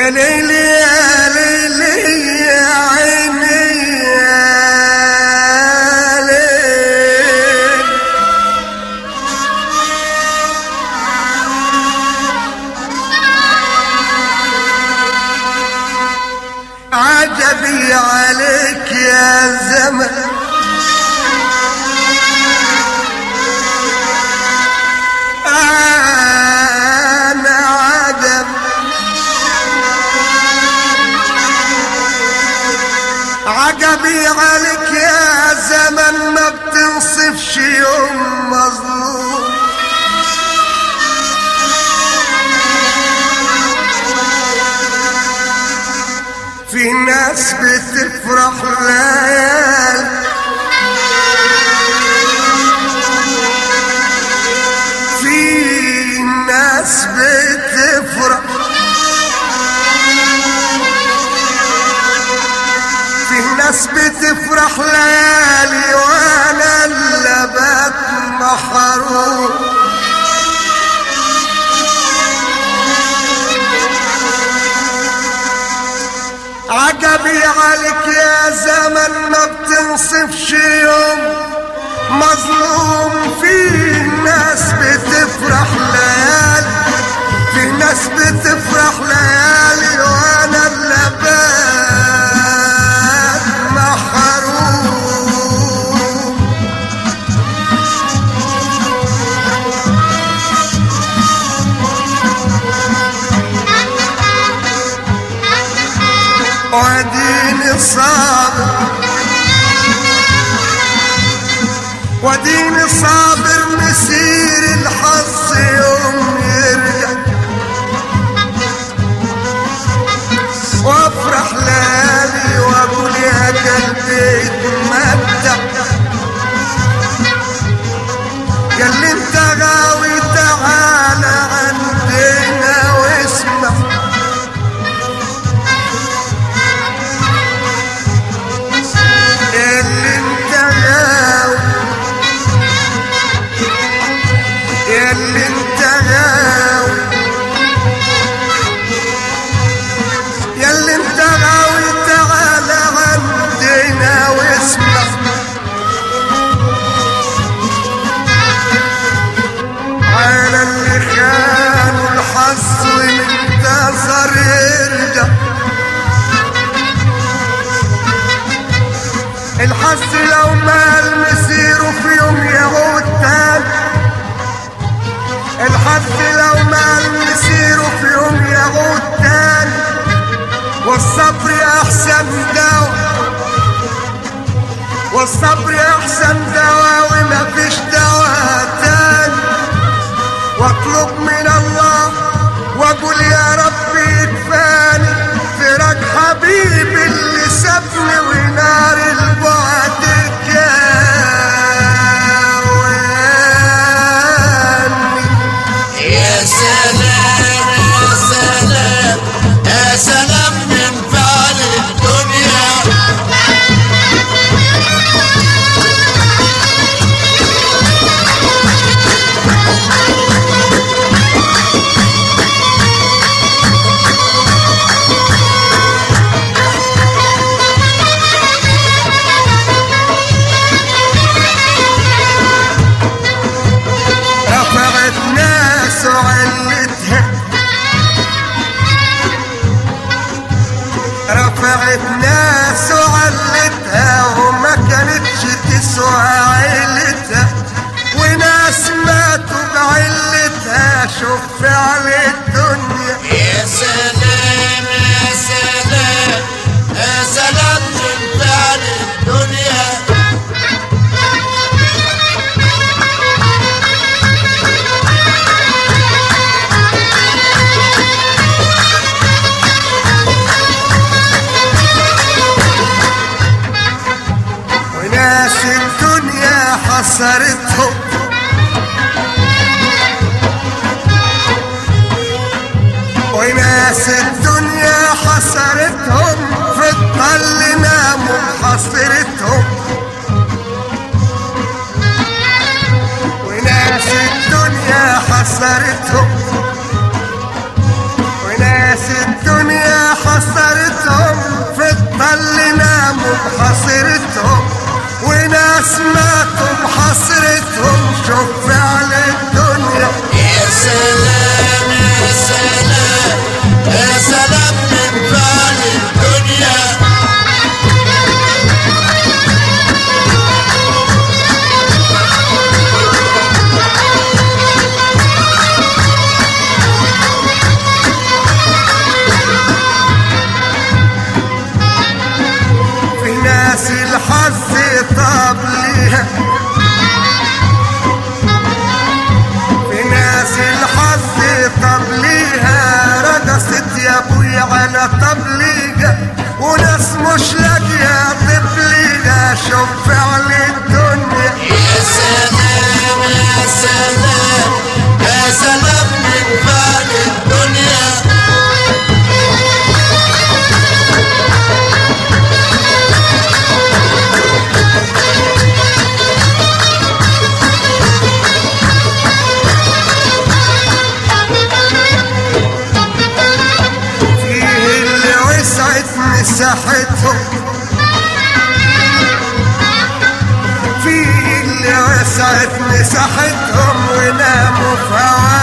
يا ليلي يا ليلي يا عيني يا ليل عجبي عليك يا زمن أنا عجب عجبي عليك يا زمن ما بتنصفش يوم مظلوم في ناس بتفرح ليالي في ناس بتفرح في ناس بتفرح ليالي وانا اللي بات محروم عجبي عليك يا زمن ما بتنصفش يوم مظلوم في ناس بتفرح ليالي في ناس بتفرح ليالي وانا اللي بات محروم وديني صابر وديني صابر مسير الحظ يوم يرجع وافرح ليالي واقول يا قلبي اتمتع يا اللي انت غاوي تعالى عندنا واسمع يا اللي انت غاوي يا اللي انت غاوي يا اللي انت غاوي تعالى عندنا واسمع على اللي خانوا الحظ ومنتظر يرجع الحظ لو مال مسيره في يوم يعود تاني الحظ لو مال مسيره في يوم يعود تاني والصبر احسن دواء والصبر احسن دواء وما فيش دواء تاني واطلب من الله واقول يا ربي يكفاني فراق حبيبي اللي سابني ونار البعد كاواني يا سلام يا سلام يا سلام من فعل الدنيا رفعت ناس وعلتها رفعت ناس وعلتها وما كانتش تسوى عيلتها وناس ماتوا بعلتها شوف فعل الدنيا يا سلام يا سلام يا سلام من فعل الدنيا وناس الدنيا حصرتهم وناس الدنيا حصرتهم في الطل ناموا حصرتهم وناس الدنيا حصرتهم وناس الدنيا مساحتهم في اللي وسعت مساحتهم وناموا في